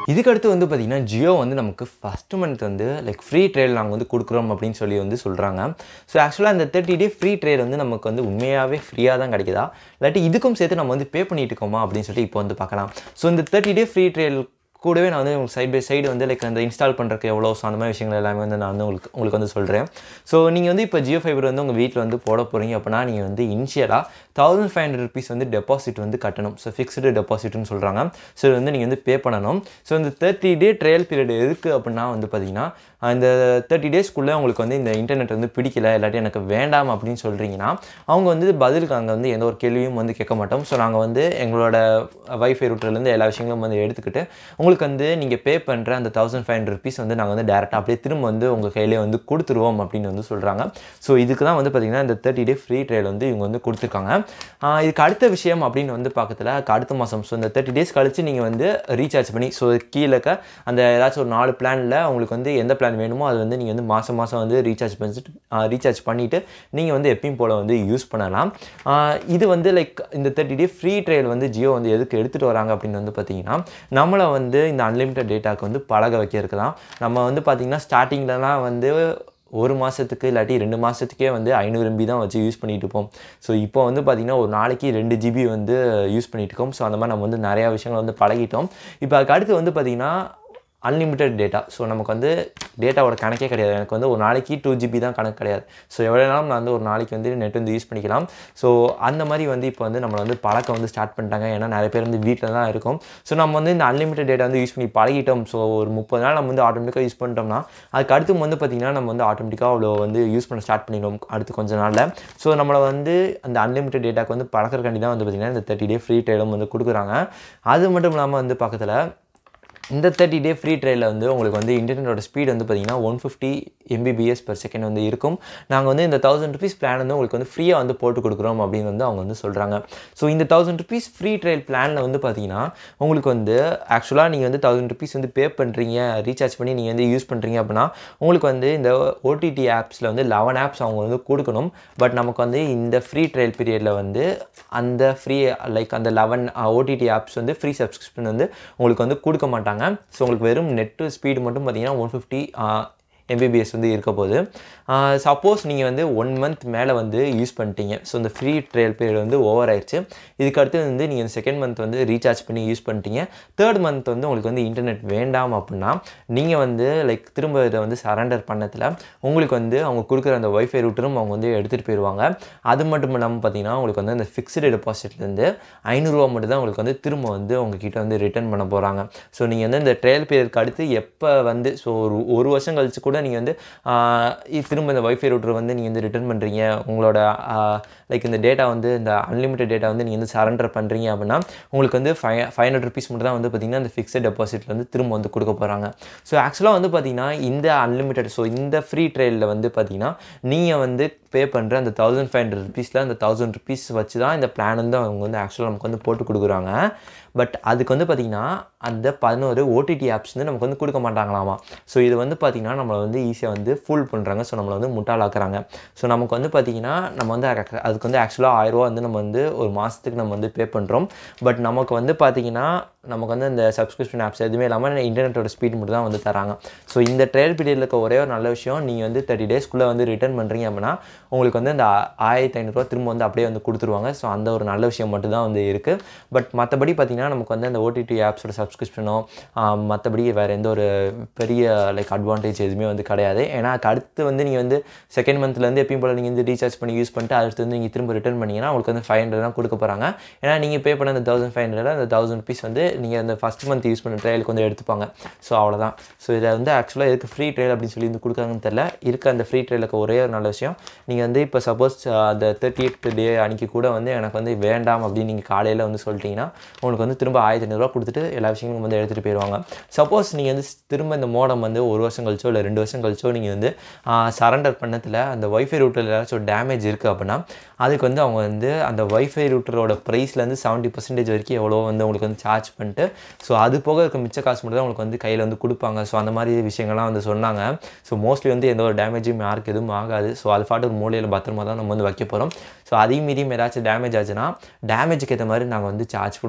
இதுக்கடுத்து வந்து பார்த்திங்கன்னா ஜியோ வந்து நமக்கு ஃபஸ்ட் மந்த் வந்து லைக் ஃப்ரீ ட்ரேல் நாங்கள் வந்து கொடுக்குறோம் அப்படின்னு சொல்லி வந்து சொல்கிறாங்க ஸோ ஆக்சுவலாக அந்த தேர்ட்டி டே ஃப்ரீ ட்ரேல் வந்து நமக்கு வந்து உண்மையாகவே ஃப்ரீயாக தான் கிடைக்குதா இல்லாட்டி இதுக்கும் சேர்த்து நம்ம வந்து பே பண்ணிட்டு இருக்கோமா அப்படின்னு சொல்லிட்டு இப்போ வந்து பார்க்கலாம் ஸோ இந்த தேர்ட்டி டே ஃப்ரீ ட்ரேல் கூடவே நான் வந்து உங்களுக்கு சைட் பை சைடு வந்து லைக் அந்த இன்ஸ்டால் பண்ணுறதுக்கு எவ்வளோ ஸோ அந்த மாதிரி விஷயங்கள் எல்லாமே வந்து நான் வந்து உங்களுக்கு உங்களுக்கு வந்து சொல்கிறேன் ஸோ நீங்கள் வந்து இப்போ ஜியோ ஃபைபர் வந்து உங்கள் வீட்டில் வந்து போட போகிறீங்க அப்படின்னா நீங்கள் வந்து இனிஷியலாக தௌசண்ட் ஃபைவ் ஹண்ட்ரட் ருபீஸ் வந்து டெபாசிட் வந்து கட்டணும் ஸோ ஃபிக்ஸ்டு டெபாசிட்னு சொல்கிறாங்க ஸோ இது வந்து நீங்கள் வந்து பே பண்ணணும் ஸோ இந்த தேர்ட்டி டே ட்ரையல் பீரியட் எதுக்கு அப்படின்னா வந்து பார்த்தீங்கன்னா அந்த தேர்ட்டி டேஸ்க்குள்ளே உங்களுக்கு வந்து இந்த இன்டர்நெட் வந்து பிடிக்கல இல்லாட்டி எனக்கு வேண்டாம் அப்படின்னு சொல்கிறீங்கன்னா அவங்க வந்து பதிலுக்கு அங்கே வந்து எந்த ஒரு கேள்வியும் வந்து கேட்க மாட்டோம் ஸோ நாங்கள் வந்து எங்களோட வைஃபை ரூட்டர்லேருந்து எல்லா விஷயங்களும் வந்து எடுத்துக்கிட்டு உங்களுக்கு வந்து நீங்கள் பே பண்ணுற அந்த தௌசண்ட் ஃபைவ் ஹண்ட்ரட் ருபீஸ் வந்து நாங்கள் வந்து டேரெக்டாக அப்படியே திரும்ப வந்து உங்கள் கையிலே வந்து கொடுத்துருவோம் அப்படின்னு வந்து சொல்கிறாங்க ஸோ இதுக்கு தான் வந்து பார்த்திங்கன்னா இந்த தேர்ட்டி டே ஃப்ரீ ட்ரையல் வந்து இவங்க வந்து கொடுத்துருக்காங்க ஆஹ் இதுக்கு அடுத்த விஷயம் அப்படின்னு வந்து பார்க்கறதுல அடுத்த மாதம் ஸோ இந்த தேர்ட்டி டேஸ் கழிச்சு நீங்கள் வந்து ரீசார்ஜ் பண்ணி ஸோ கீழே அந்த ஏதாச்சும் ஒரு நாலு பிளானில் உங்களுக்கு வந்து எந்த பிளான் வேணுமோ அது வந்து நீங்கள் வந்து மாதம் மாதம் வந்து ரீசார்ஜ் பண்ணிட்டு ரீசார்ஜ் பண்ணிவிட்டு நீங்கள் வந்து எப்பயும் போல் வந்து யூஸ் பண்ணலாம் ஆஹ் இது வந்து லைக் இந்த தேர்ட்டி டே ஃப்ரீ ட்ரையல் வந்து ஜியோ வந்து எதுக்கு எடுத்துகிட்டு வராங்க அப்படின்னு வந்து பார்த்தீங்கன்னா நம்மளை வந்து இந்த அன்லிமிட்டட் டேட்டாக்கு வந்து பழக வைக்கிறதுக்கு தான் நம்ம வந்து பார்த்திங்கன்னா ஸ்டார்டிங்லலாம் வந்து ஒரு மாதத்துக்கு இல்லாட்டி ரெண்டு மாதத்துக்கே வந்து ஐநூறு எம்பி தான் வச்சு யூஸ் பண்ணிட்டு இருப்போம் ஸோ இப்போ வந்து பார்த்திங்கன்னா ஒரு நாளைக்கு ரெண்டு ஜிபி வந்து யூஸ் பண்ணிட்டு இருக்கோம் ஸோ அந்த மாதிரி நம்ம வந்து நிறையா விஷயங்கள் வந்து பழகிட்டோம் இப்போ அதுக்கு அடுத்து வந்து பார்த்திங்கன்னா அன்லிமிட்டெட் டேட்டா ஸோ நமக்கு வந்து டேட்டாவோட கணக்கே கிடையாது எனக்கு வந்து ஒரு நாளைக்கு டூ ஜிபி தான் கணக்கு கிடையாது ஸோ எவ்வளோ நாளும் நான் வந்து ஒரு நாளைக்கு வந்து நெட் வந்து யூஸ் பண்ணிக்கலாம் ஸோ அந்த மாதிரி வந்து இப்போ வந்து நம்மளை வந்து பழக்கம் வந்து ஸ்டார்ட் பண்ணிட்டாங்க ஏன்னா நிறைய பேர் வந்து வீட்டில் தான் இருக்கும் ஸோ நம்ம வந்து இந்த அன்லிமிட்டட் டேட்டா வந்து யூஸ் பண்ணி பழகிட்டோம் ஸோ ஒரு முப்பது நாள் நம்ம வந்து ஆட்டோமேட்டிக்காக யூஸ் பண்ணிட்டோம்னா அதுக்கு அடுத்து வந்து பார்த்திங்கன்னா நம்ம வந்து ஆட்டோமேட்டிக்காக அவ்வளோ வந்து யூஸ் பண்ண ஸ்டார்ட் பண்ணிடுவோம் அடுத்து கொஞ்ச நாளில் ஸோ நம்மளை வந்து அந்த அன்லிமிட்டட் டேட்டாக்கு வந்து பழக்கிறக்காண்டி தான் வந்து பார்த்திங்கன்னா இந்த தேர்ட்டி டே ஃப்ரீ ட்ரைலும் வந்து கொடுக்குறாங்க அது மட்டும் இல்லாமல் வந்து பக்கத்தில் இந்த தேர்ட்டி டே ஃப்ரீ ட்ரையில் வந்து உங்களுக்கு வந்து இன்டர்நெட்டோட ஸ்பீட் வந்து பார்த்தீங்கன்னா one fifty Mbps per second வந்து இருக்கும் நாங்கள் வந்து இந்த தௌசண்ட் ருபீஸ் பிளான் வந்து உங்களுக்கு வந்து ஃப்ரீயாக வந்து போட்டு கொடுக்குறோம் அப்படின்னு வந்து அவங்க வந்து சொல்கிறாங்க ஸோ இந்த தௌசண்ட் ருபீஸ் ஃப்ரீ ட்ரையல் பிளானில் வந்து பார்த்தீங்கன்னா உங்களுக்கு வந்து ஆக்சுவலாக நீங்கள் வந்து தௌசண்ட் ருபீஸ் வந்து பே பண்ணுறீங்க ரீசார்ஜ் பண்ணி நீங்கள் வந்து யூஸ் பண்ணுறீங்க அப்படின்னா உங்களுக்கு வந்து இந்த ஓடிடி ஆப்ஸில் வந்து லெவன் ஆப்ஸ் அவங்க வந்து கொடுக்கணும் பட் நமக்கு வந்து இந்த ஃப்ரீ ட்ரையல் பீரியடில் வந்து அந்த ஃப்ரீ லைக் அந்த லெவன் ஓடிடி ஆப்ஸ் வந்து ஃப்ரீ சப்ஸ்கிரிப்ஷன் வந்து உங்களுக்கு வந்து கொடுக்க மாட்டாங்க ஸோ உங்களுக்கு வெறும் நெட்டு ஸ்பீடு மட்டும் பார்த்தீங்கன்னா ஒன் ஃபிஃப்டி எம்பிபிஎஸ் வந்து இருக்க போகுது சப்போஸ் நீங்கள் வந்து ஒன் மந்த் மேலே வந்து யூஸ் பண்ணிட்டீங்க ஸோ இந்த ஃப்ரீ ட்ரையல் பீரியட் வந்து ஓவர் ஆயிடுச்சு இதுக்கு அடுத்து வந்து நீங்கள் செகண்ட் மந்த் வந்து ரீசார்ஜ் பண்ணி யூஸ் பண்ணிட்டீங்க தேர்ட் மந்த் வந்து உங்களுக்கு வந்து இன்டர்நெட் வேண்டாம் அப்படின்னா நீங்கள் வந்து லைக் திரும்ப இதை வந்து சரண்டர் பண்ணதில் உங்களுக்கு வந்து அவங்க கொடுக்குற அந்த ஒய்ஃபை ரூட்டரும் அவங்க வந்து எடுத்துகிட்டு போயிடுவாங்க அது மட்டும் இல்லாமல் பார்த்தீங்கன்னா உங்களுக்கு வந்து அந்த ஃபிக்ஸ்டு டெபாசிட்லேருந்து ஐநூறுரூவா மட்டும் தான் உங்களுக்கு வந்து திரும்ப வந்து உங்ககிட்ட வந்து ரிட்டர்ன் பண்ண போகிறாங்க ஸோ நீங்கள் வந்து இந்த ட்ரையல் பீரியட்க்கு அடுத்து எப்போ வந்து ஸோ ஒரு ஒரு வருஷம் கழிச்சு கூட நீங்கள் வந்து ஆஹ் இ- திரும்ப இந்த ஒய்ஃபை ரூட்டர் வந்து நீங்கள் வந்து ரிட்டர்ன் பண்ணுறீங்க உங்களோட லைக் இந்த டேட்டா வந்து இந்த அன்லிமிட்டட் டேட்டா வந்து நீங்கள் வந்து சரண்டர் பண்ணுறீங்க அப்படின்னா உங்களுக்கு வந்து ஃபைவ் ஃபைவ் ஹண்ட்ரட் ருபீஸ் மட்டும் தான் வந்து பார்த்தீங்கன்னா இந்த ஃபிக்ஸட் டெபாசிட்ல வந்து திரும்ப வந்து கொடுக்க போகிறாங்க ஸோ ஆக்சுவலாக வந்து பார்த்தீங்கன்னா இந்த அன்லிமிட்டட் ஸோ இந்த ஃப்ரீ ட்ரையலில் வந்து பார்த்தீங்கன்னா நீங்கள் வந்து பே பண்ணுற அந்த தௌசண்ட் ஃபைவ் ஹண்ட்ரட் ருபீஸில் அந்த தௌசண்ட் ருபீஸ் வச்சு தான் இந்த பிளான் வந்து அவங்க வந்து ஆக்சுவலாக நமக்கு வந்து போட்டு கொடுக்குறாங்க பட் அதுக்கு வந்து பார்த்திங்கன்னா அந்த பதினோரு ஓடிடி ஆப்ஸ் வந்து நமக்கு வந்து கொடுக்க மாட்டாங்களாமா ஸோ இது வந்து பார்த்திங்கன்னா நம்மளை வந்து ஈஸியாக வந்து ஃபுல் பண்ணுறாங்க ஸோ நம்மளை வந்து முட்டாளாக்குறாங்க ஸோ நமக்கு வந்து பார்த்திங்கன்னா நம்ம வந்து அதுக்கு- அதுக்கு வந்து ஆக்சுவலாக ஆயிரரூவா வந்து நம்ம வந்து ஒரு மாதத்துக்கு நம்ம வந்து பே பண்ணுறோம் பட் நமக்கு வந்து பார்த்திங்கன்னா நமக்கு வந்து இந்த சப்ஸ்கிரிப்ஷன் ஆப்ஸ் எதுவுமே இல்லாமல் இன்டர்நெட்டோட ஸ்பீட் மட்டும் தான் வந்து தராங்க ஸோ இந்த ட்ரையல் பீரியடில் இருக்க ஒரே ஒரு நல்ல விஷயம் நீங்கள் வந்து தேர்ட்டி டேஸ்க்குள்ளே வந்து ரிட்டர்ன் பண்ணுறீங்க அப்படின்னா உங்களுக்கு வந்து இந்த ஆயிரத்தி ஐநூறுரூவா திரும்ப வந்து அப்படியே வந்து கொடுத்துருவாங்க ஸோ அந்த ஒரு நல்ல விஷயம் மட்டும் தான் வந்து இருக்குது பட் மற்றபடி பார்த்தீங்கன்னா நமக்கு வந்து அந்த ஓடிடி ஆப்ஸோட சப்ஸ்கிரிப்ஷனோ மற்றபடி வேறு எந்த ஒரு பெரிய லைக் அட்வான்டேஜ் எதுவுமே வந்து கிடையாது ஏன்னா அதுக்கு அடுத்து வந்து நீங்கள் வந்து செகண்ட் மந்த்லேருந்து எப்பயும் போல் நீங்கள் வந்து ரீசார்ஜ் பண்ணி யூஸ் பண்ணிட்டு அடுத்து வந்து நீங்கள் திரும்ப ரிட்டர்ன் பண்ணீங்கன்னா உங்களுக்கு வந்து ஃபைவ் ஹண்ட்ரட் தான் கொடுக்க போகிறாங்க ஏன்னா நீங்கள் பே பண்ண அந்த தௌசண்ட் ஃபைவ் ஹண்ட்ரட் அந்த தௌசண்ட் ருபீஸ் வந்து நீங்கள் அந்த ஃபஸ்ட் மந்த் யூஸ் பண்ண ட்ரையலுக்கு வந்து எடுத்துப்பாங்க ஸோ அவ்வளோதான் ஸோ இதை வந்து ஆக்சுவலாக எதுக்கு ஃப்ரீ ட்ரையல் அப்படின்னு சொல்லி வந்து கொடுக்குறாங்கன்னு தெரில இருக்க அந்த ஃப்ரீ ட்ரையலுக்கு ஒரே ஒரு நல்ல விஷயம் நீங்கள் வந்து இப்போ சப்போஸ் அந்த தேர்ட்டி எய்த் டே அன்றைக்கி கூட வந்து எனக்கு வந்து வேண்டாம் அப்படின்னு நீங்கள் காலையில் வந்து சொல்லிட்டீங்கன்னா உங்களுக்கு வந்து திரும்ப ஆயிரத்தி ஐநூறுரூவா கொடுத்துட்டு எல்லா விஷயங்களும் வந்து எடுத்துகிட்டு போயிடுவாங்க சப்போஸ் நீங்கள் வந்து திரும்ப இந்த மோடம் வந்து ஒரு வருஷம் கழிச்சோ இல்லை ரெண்டு வருஷம் கழிச்சோ நீங்கள் வந்து சரண்டர் பண்ணதில் அந்த ஒய்ஃபை ரூட்டரில் ஏதாச்சும் டேமேஜ் இருக்குது அப்படின்னா அதுக்கு வந்து அவங்க வந்து அந்த ஒய்ஃபை ரூட்டரோட ப்ரைஸ்லேருந்து செவன்ட்டி பர்சன்டேஜ் வரைக்கும் எவ்வளோ வந்து உங்களுக்கு வந்து சார்ஜ் பண்ணிட்டு ஸோ அது போக இருக்க மிச்ச காசு மட்டும் தான் உங்களுக்கு வந்து கையில் வந்து கொடுப்பாங்க ஸோ அந்த மாதிரி விஷயங்கள்லாம் வந்து சொன்னாங்க ஸோ மோஸ்ட்லி வந்து எந்த ஒரு டேமேஜும் யாருக்கு எதுவும் ஆகாது ஸோ அது பாட்டு ஒரு மூலையில் பத்திரமா தான் நம்ம வந்து வைக்க போகிறோம் ஸோ அதையும் மீறியும் ஏதாச்சும் டேமேஜ் ஆச்சுன்னா டேமேஜுக்கு ஏற்ற மாதிரி நாங்கள் வந்து சார்ஜ் பண்ணுவோம் அப்படின்னு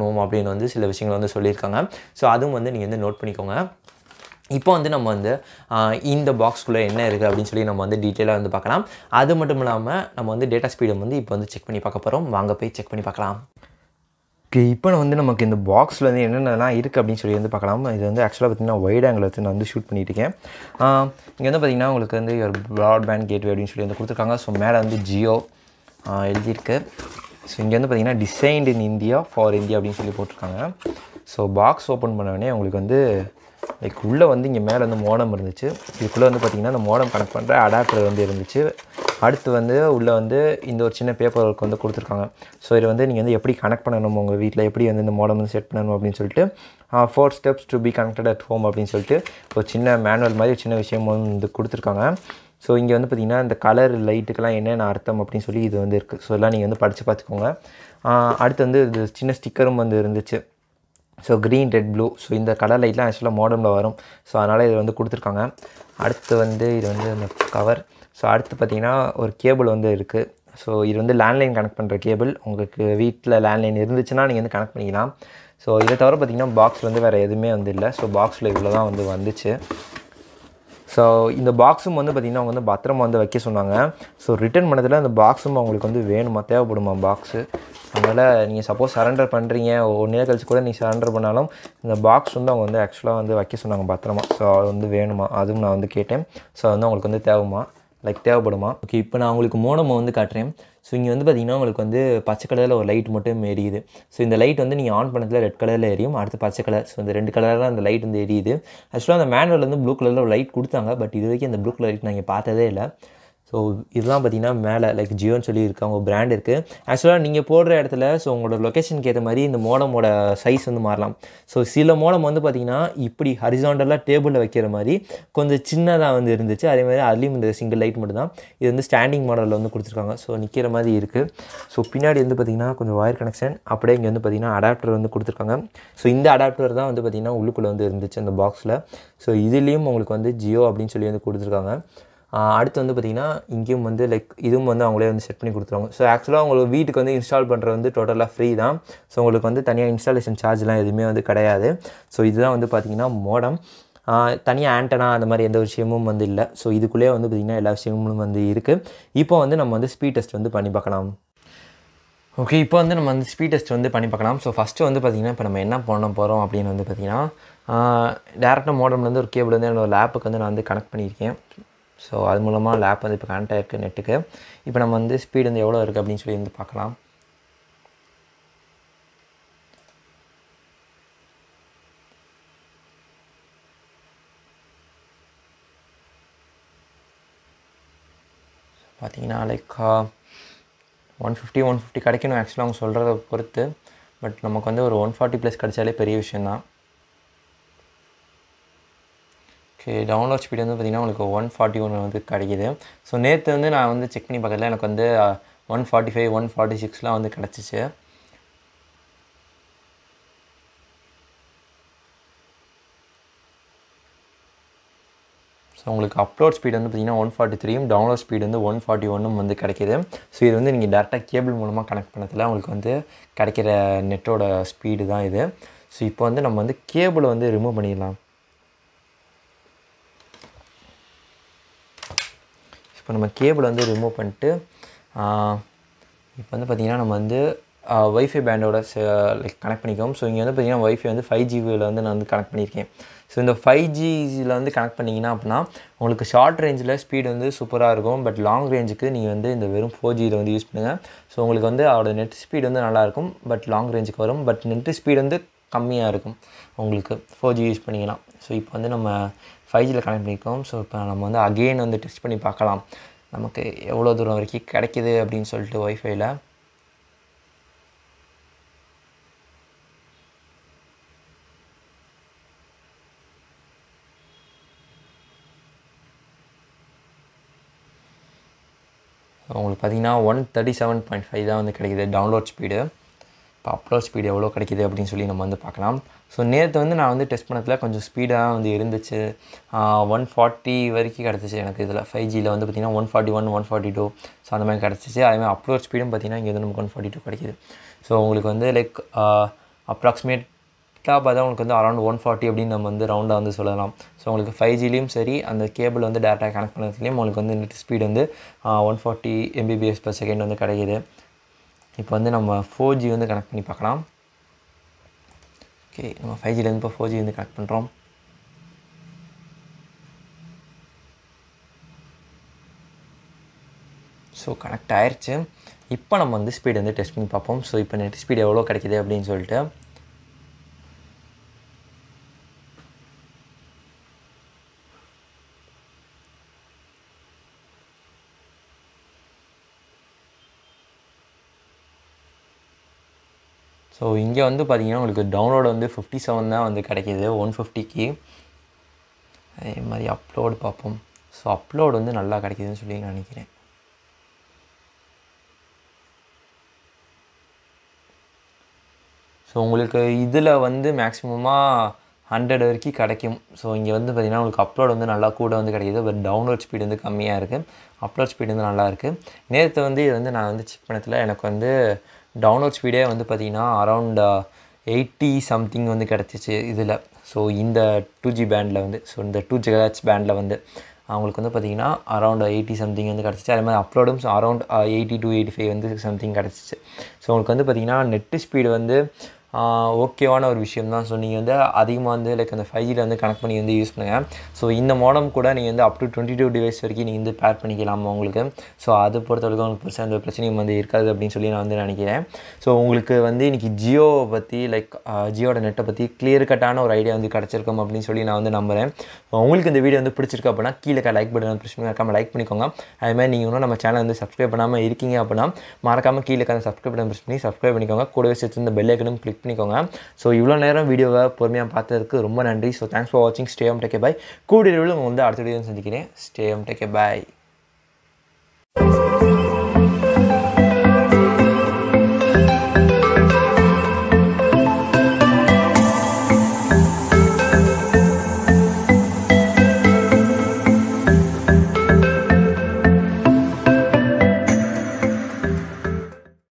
இதில் வந்து சில விஷயங்கள் வந்து சொல்லியிருக்காங்க ஸோ அதுவும் வந்து நீங்கள் வந்து நோட் பண்ணிக்கோங்க இப்போ வந்து நம்ம வந்து ஆஹ், இந்த பாக்ஸ்குள்ளே என்ன இருக்குது அப்படின்னு சொல்லி நம்ம வந்து டீட்டெயிலாக வந்து பார்க்கலாம் அது மட்டும் இல்லாமல் நம்ம வந்து டேட்டா ஸ்பீடை வந்து இப்போ வந்து செக் பண்ணி பார்க்க போகிறோம் வாங்க போய் செக் பண்ணி பார்க்கலாம் ஓகே இப்போ வந்து நமக்கு இந்த பாக்ஸில் வந்து என்னென்னலாம் இருக்குது அப்படின்னு சொல்லி வந்து பார்க்கலாம் இது வந்து ஆக்சுவலாக பார்த்தீங்கன்னா வைட் ஆங்கிள் வச்சு நான் வந்து ஷூட் பண்ணிட்டு இருக்கேன் இங்கே வந்து பார்த்தீங்கன்னா உங்களுக்கு வந்து ஒரு ப்ராட்பேண்ட் கேட்வே அப்படின்னு சொல்லி வந்து கொடுத்துருக்காங்க ஸோ மேலே வந்து ஜியோ எழுதியிருக்கு ஸோ இங்கே வந்து பார்த்தீங்கன்னா designed in India for India அப்படின்னு சொல்லி போட்டிருக்காங்க ஸோ பாக்ஸ் ஓப்பன் பண்ண உடனே உங்களுக்கு வந்து லைக் உள்ளே வந்து இங்கே மேலே வந்து மோடம் இருந்துச்சு இதுக்குள்ளே வந்து பார்த்திங்கன்னா அந்த மோடம் கனெக்ட் பண்ணுற அடாப்டர் வந்து இருந்துச்சு அடுத்து வந்து உள்ளே வந்து இந்த ஒரு சின்ன பேப்பர் ஒர்க் வந்து கொடுத்துருக்காங்க ஸோ இது வந்து நீங்கள் வந்து எப்படி கனெக்ட் பண்ணணும் உங்கள் வீட்டில் எப்படி வந்து இந்த மோடம் வந்து செட் பண்ணணும் அப்படின்னு சொல்லிட்டு four steps to be connected at home அப்படின்னு சொல்லிட்டு ஒரு சின்ன மேனுவல் மாதிரி ஒரு சின்ன விஷயம் வந்து கொடுத்துருக்காங்க ஸோ இங்கே வந்து பார்த்திங்கன்னா இந்த கலர் லைட்டுக்கெல்லாம் என்னென்ன அர்த்தம் அப்படின்னு சொல்லி இது வந்து இருக்குது ஸோ எல்லாம் நீங்கள் வந்து படித்து பார்த்துக்கோங்க ஆஹ் அடுத்து வந்து இது சின்ன ஸ்டிக்கரும் வந்து இருந்துச்சு so green red blue so இந்த கலர் லைட்லாம் ஆக்சுவலாக மாடர்னில் வரும் ஸோ அதனால் இது வந்து கொடுத்துருக்காங்க அடுத்து வந்து இது வந்து இந்த கவர் ஸோ அடுத்து பார்த்தீங்கன்னா ஒரு கேபிள் வந்து இருக்குது ஸோ இது வந்து லேண்ட்லைன் கனெக்ட் பண்ணுற கேபிள் உங்களுக்கு வீட்டில் லேண்ட்லைன் இருந்துச்சுன்னா நீங்கள் வந்து கனெக்ட் பண்ணிக்கலாம் ஸோ இதை தவிர பார்த்தீங்கன்னா பாக்ஸில் வந்து வேறு எதுவுமே வந்து இல்லை ஸோ பாக்ஸில் இவ்வளோ தான் வந்து வந்துச்சு ஸோ இந்த பாக்ஸும் வந்து பார்த்திங்கன்னா அவங்க வந்து பத்திரமா வந்து வைக்க சொன்னாங்க ஸோ ரிட்டர்ன் பண்ணதில் அந்த பாக்ஸும் அவங்களுக்கு வந்து வேணுமா தேவைப்படுமா பாக்ஸு அதனால் நீங்கள் சப்போஸ் சரண்டர் பண்ணுறீங்க ஒன் இயர் கழிச்சு கூட நீங்கள் சரண்டர் பண்ணாலும் இந்த பாக்ஸ் வந்து அவங்க வந்து ஆக்சுவலாக வந்து வைக்க சொன்னாங்க பத்திரமா ஸோ அது வந்து வேணுமா அதுவும் நான் வந்து கேட்டேன் ஸோ அது வந்து அவங்களுக்கு வந்து தேவைமா லைக் தேவைப்படுமா ஓகே இப்போ நான் உங்களுக்கு மோடமை வந்து காட்டுறேன் ஸோ இங்கே வந்து பார்த்தீங்கன்னா உங்களுக்கு வந்து பச்சை கலரில் ஒரு லைட் மட்டும் எரியுது ஸோ இந்த லைட் வந்து நீங்கள் ஆன் பண்ணதில் ரெட் கலரில் எரியும் அடுத்து பச்சை கலர் ஸோ இந்த ரெண்டு கலரில் அந்த லைட் வந்து எரியுது ஆக்சுவலாக அந்த மேனுவல் வந்து ப்ளூ கலரில் ஒரு லைட் கொடுத்தாங்க பட் இது வரைக்கும் அந்த ப்ளூ கலர் லைட் நான் இங்கே பார்த்ததே இல்லை ஸோ இதெல்லாம் பார்த்தீங்கன்னா மேலே லைக் ஜியோன்னு சொல்லி இருக்கு அவங்க பிராண்ட் இருக்குது ஆக்சுவலாக நீங்கள் போடுற இடத்துல ஸோ உங்களோட லொக்கேஷனுக்கு ஏற்ற மாதிரி இந்த மோடமோட சைஸ் வந்து மாறலாம் ஸோ சில மோடம் வந்து பார்த்தீங்கன்னா இப்படி ஹரிசாண்டலாக டேபிளில் வைக்கிற மாதிரி கொஞ்சம் சின்னதாக வந்து இருந்துச்சு அதே மாதிரி அதுலேயும் இந்த சிங்கிள் லைட் மட்டும் தான் இது வந்து ஸ்டாண்டிங் மாடலில் வந்து கொடுத்துருக்காங்க ஸோ நிற்கிற மாதிரி இருக்குது ஸோ பின்னாடி வந்து பார்த்திங்கன்னா கொஞ்சம் ஒயர் கனெக்ஷன் அப்படியே இங்கே வந்து பார்த்திங்கன்னா அடாப்டர் வந்து கொடுத்துருக்காங்க ஸோ இந்த அடாப்டர் தான் வந்து பார்த்திங்கன்னா உள்ளுக்குள்ளே வந்து இருந்துச்சு அந்த பாக்ஸில் ஸோ இதுலேயும் உங்களுக்கு வந்து ஜியோ அப்படின்னு சொல்லி வந்து கொடுத்துருக்காங்க ஆஹ் அடுத்து வந்து பார்த்திங்கன்னா இங்கேயும் வந்து லைக் இதுவும் வந்து அவங்களே வந்து செட் பண்ணி கொடுத்துருவாங்க ஸோ ஆக்சுவலாக உங்களுக்கு வீட்டுக்கு வந்து இன்ஸ்டால் பண்ணுறது வந்து டோட்டலாக ஃப்ரீ தான் ஸோ உங்களுக்கு வந்து தனியாக இன்ஸ்டாலேஷன் சார்ஜ்லாம் எதுவுமே வந்து கிடையாது ஸோ இதுதான் வந்து பார்த்திங்கன்னா மோடம் தனியாக ஆண்டனா அந்த மாதிரி எந்த விஷயமும் வந்து இல்லை ஸோ இதுக்குள்ளேயே வந்து பார்த்திங்கன்னா எல்லா விஷயமும் வந்து இருக்குது இப்போ வந்து நம்ம வந்து ஸ்பீட் டெஸ்ட் வந்து பண்ணி பார்க்கலாம் ஓகே இப்போ வந்து நம்ம வந்து ஸ்பீட் டெஸ்ட் வந்து பண்ணி பார்க்கலாம் ஸோ ஃபஸ்ட்டு வந்து பார்த்திங்கன்னா இப்போ நம்ம என்ன பண்ண போகிறோம் அப்படின்னு வந்து பார்த்திங்கன்னா டேரெக்டாக மோடம்லேருந்து ஒரு கேபிள் வந்து என்னோட லேப்புக்கு வந்து நான் வந்து கனெக்ட் பண்ணியிருக்கேன் ஸோ அது மூலமாக லேப் வந்து இப்போ கனெக்ட் ஆகிருக்கு நெட்டுக்கு இப்போ நம்ம வந்து ஸ்பீடு வந்து எவ்வளோ இருக்குது அப்படின்னு சொல்லி வந்து பார்க்கலாம் பார்த்தீங்கன்னா like one fifty one fifty கிடைக்கணும் ஆக்சுவலாக அவங்க சொல்கிறத பொறுத்து பட் நமக்கு வந்து ஒரு ஒன் ஃபார்ட்டி ப்ளஸ் கிடைச்சாலே பெரிய விஷயந்தான் ஓகே டவுன்லோட் ஸ்பீடு வந்து பார்த்திங்கன்னா உங்களுக்கு ஒன் ஃபார்ட்டி ஒன் வந்து கிடைக்கிது ஸோ நேற்று வந்து நான் வந்து செக் பண்ணி பார்க்கறதுல எனக்கு வந்து one forty five one forty சிக்ஸ்லாம் வந்து கிடச்சிச்சு ஸோ உங்களுக்கு அப்லோட் ஸ்பீடு வந்து பார்த்திங்கன்னா ஒன் ஃபார்ட்டி த்ரீயும் டவுன்லோட் ஸ்பீடு வந்து ஒன் ஃபார்ட்டி ஒன்னும் வந்து கிடைக்கிது ஸோ இது வந்து நீங்கள் டேரெக்டாக கேபிள் மூலமாக கனெக்ட் பண்ணதில் உங்களுக்கு வந்து கிடைக்கிற நெட்டோட ஸ்பீடு தான் இது ஸோ இப்போ வந்து நம்ம வந்து கேபிளை வந்து ரிமூவ் பண்ணிடலாம் இப்போ நம்ம கேபிள் வந்து ரிமூவ் பண்ணிட்டு இப்போ வந்து பார்த்திங்கன்னா நம்ம வந்து ஒய்ஃபை பேண்டோட லைக் கனெக்ட் பண்ணிக்கோம் ஸோ இங்கே வந்து பார்த்திங்கன்னா ஒய்ஃபை வந்து ஃபைவ் ஜிபியில் வந்து நான் வந்து கனெக்ட் பண்ணியிருக்கேன் ஸோ இந்த ஃபைவ் ஜியில் வந்து கனெக்ட் பண்ணிங்கன்னா அப்படின்னா உங்களுக்கு ஷார்ட் ரேஞ்சில் ஸ்பீடு வந்து சூப்பராக இருக்கும் பட் லாங் ரேஞ்சுக்கு நீங்கள் வந்து இந்த வெறும் ஃபோர் ஜியில் வந்து யூஸ் பண்ணுங்கள் ஸோ உங்களுக்கு வந்து அதோட நெட் ஸ்பீடு வந்து நல்லாயிருக்கும் பட் லாங் ரேஞ்சுக்கு வரும் பட் நெட் ஸ்பீடு வந்து கம்மியாக இருக்கும் உங்களுக்கு ஃபோர் ஜி யூஸ் பண்ணிக்கலாம் ஸோ இப்போ வந்து நம்ம ஃபைவ் ஜியில் கனெக்ட் பண்ணியிருக்கோம் ஸோ இப்போ நம்ம வந்து அகெயின் வந்து டெஸ்ட் பண்ணி பார்க்கலாம் நமக்கு எவ்வளோ தூரம் வரைக்கும் கிடைக்கிது அப்படின்னு சொல்லிட்டு ஒய்ஃபைல உங்களுக்கு பார்த்தீங்கன்னா one thirty seven point five தான் வந்து கிடைக்கிது டவுன்லோட் ஸ்பீடு இப்போ அப்லோட் ஸ்பீடு எவ்வளோ கிடைக்கிது அப்படின்னு சொல்லி நம்ம வந்து பார்க்கலாம் ஸோ நேற்று வந்து நான் வந்து டெஸ்ட் பண்ணதில் கொஞ்சம் ஸ்பீடாக வந்து இருந்துச்சு ஒன் ஃபார்ட்டி வரைக்கும் கிடச்சிச்சு எனக்கு இதில் ஃபைவ் ஜியில் வந்து பார்த்திங்கன்னா one forty one one forty two so அந்த மாதிரி கிடச்சிச்சு அதேமாதிரி அப்லோட் ஸ்பீடும் பார்த்திங்கன்னா இங்கே வந்து நமக்கு ஒன் ஃபார்ட்டி டூ கிடைக்கிது ஸோ உங்களுக்கு வந்து லைக் அப்ராக்சிமேட்டாக பார்த்தா உங்களுக்கு வந்து அரௌண்ட் ஒன் ஃபார்ட்டி அப்படின்னு நம்ம வந்து ரவுண்டாக வந்து சொல்லலாம் ஸோ உங்களுக்கு ஃபைவ் ஜிலையும் சரி அந்த கேபிள் வந்து டேரெக்டாக கனெக்ட் பண்ணுறதுலேயும் உங்களுக்கு வந்து நெட் ஸ்பீட் வந்து one forty Mbps per second வந்து கிடைக்குது இப்போ வந்து நம்ம ஃபோர் ஜி வந்து கனெக்ட் பண்ணி பார்க்கலாம் ஓகே நம்ம ஃபைவ் ஜிலேருந்து இப்போ ஃபோர் ஜி வந்து கனெக்ட் பண்ணுறோம் ஸோ கனெக்ட் ஆயிடுச்சு இப்போ நம்ம வந்து ஸ்பீட் வந்து டெஸ்ட் பண்ணி பார்ப்போம் ஸோ இப்போ நெட் ஸ்பீட் எவ்வளோ கிடைக்குது அப்படின்னு சொல்லிட்டு ஸோ இங்கே வந்து பார்த்தீங்கன்னா உங்களுக்கு டவுன்லோட் வந்து ஃபிஃப்டி செவன் தான் வந்து கிடைக்கிது ஒன் ஃபிஃப்டிக்கு அதே மாதிரி அப்லோடு பார்ப்போம் ஸோ அப்லோட் வந்து நல்லா கிடைக்குதுன்னு சொல்லி நான் நினைக்கிறேன் ஸோ உங்களுக்கு இதில் வந்து மேக்ஸிமமாக ஹண்ட்ரட் வரைக்கும் கிடைக்கும் ஸோ இங்கே வந்து பார்த்திங்கன்னா உங்களுக்கு அப்லோட் வந்து நல்லா கூட வந்து கிடைக்கிது பட் டவுன்லோட் ஸ்பீடு வந்து கம்மியாக இருக்குது அப்லோட் ஸ்பீடு வந்து நல்லா இருக்குது நேற்று வந்து இது வந்து நான் வந்து செக் பண்ணதில் எனக்கு வந்து டவுன்லோட் ஸ்பீடே வந்து பார்த்திங்கன்னா அரவுண்ட் எயிட்டி சம்திங் வந்து கிடச்சிச்சு இதில் ஸோ இந்த டூ ஜி பேண்டில் வந்து ஸோ இந்த டூ ஜிஹெச் பேண்டில் வந்து அவங்களுக்கு வந்து பார்த்திங்கன்னா அரௌண்ட் எயிட்டி சம்திங் வந்து கிடச்சிச்சு அதே மாதிரி அப்லோடும் around eighty to eighty five வந்து சம்திங் கிடச்சிச்சு ஸோ உங்களுக்கு வந்து பார்த்திங்கன்னா நெட்டு ஸ்பீடு வந்து ஓகேவான ஒரு விஷயம் தான் ஸோ நீங்கள் வந்து அதிகமாக வந்து லைக் அந்த ஃபைவ் ஜியில் வந்து கனெக்ட் பண்ணி வந்து யூஸ் பண்ணுங்கள் ஸோ இந்த மாடம் கூட நீங்கள் வந்து up to twenty two device வரைக்கும் நீங்கள் வந்து பேர் பண்ணிக்கலாம் உங்களுக்கு ஸோ அது பொறுத்தவரைக்கும் உங்களுக்கு பெருசாக அந்த பிரச்சனையும் வந்து இருக்காது அப்படின்னு சொல்லி நான் வந்து நினைக்கிறேன் ஸோ உங்களுக்கு வந்து இன்றைக்கி ஜியோவை பற்றி லைக் ஜியோட நெட்டை பற்றி கிளியர் கட்டான ஒரு ஐடியா வந்து கிடச்சிருக்கும் அப்படின்னு சொல்லி நான் வந்து நம்புகிறேன் உங்களுக்கு இந்த வீடியோ வந்து பிடிச்சிருக்கு அப்படின்னா கீழே லைக் பட்டன் ப்ரெஸ் பண்ணி மறக்காமல் லைக் பண்ணிக்கோங்க அதுமாதிரி நீங்கள் இன்னும் நம்ம சேனல் வந்து சப்ஸ்கிரைப் பண்ணாமல் இருக்கீங்க அப்படின்னா மறக்காமல் கீழே அந்த சப்ஸ்கிரைப் பட்டன் ப்ரெஸ் பண்ணி சப்ஸ்கிரைப் பண்ணிக்கோங்க கூடவே சேர்த்து இந்த பெல் ஐக்கனும் கிளிக் பண்ணிக்கோங்க ஸோ இவ்வளோ நேரம் வீடியோவை பொறுமையாக பார்த்ததுக்கு ரொம்ப நன்றி ஸோ தேங்க்ஸ் ஃபார் வாட்சிங் ஸ்டேம் டேக்கே பாய் கூடிய வந்து அடுத்த வீடியோ சந்திக்கிறேன் ஸ்டேம் டேக்கே பாய்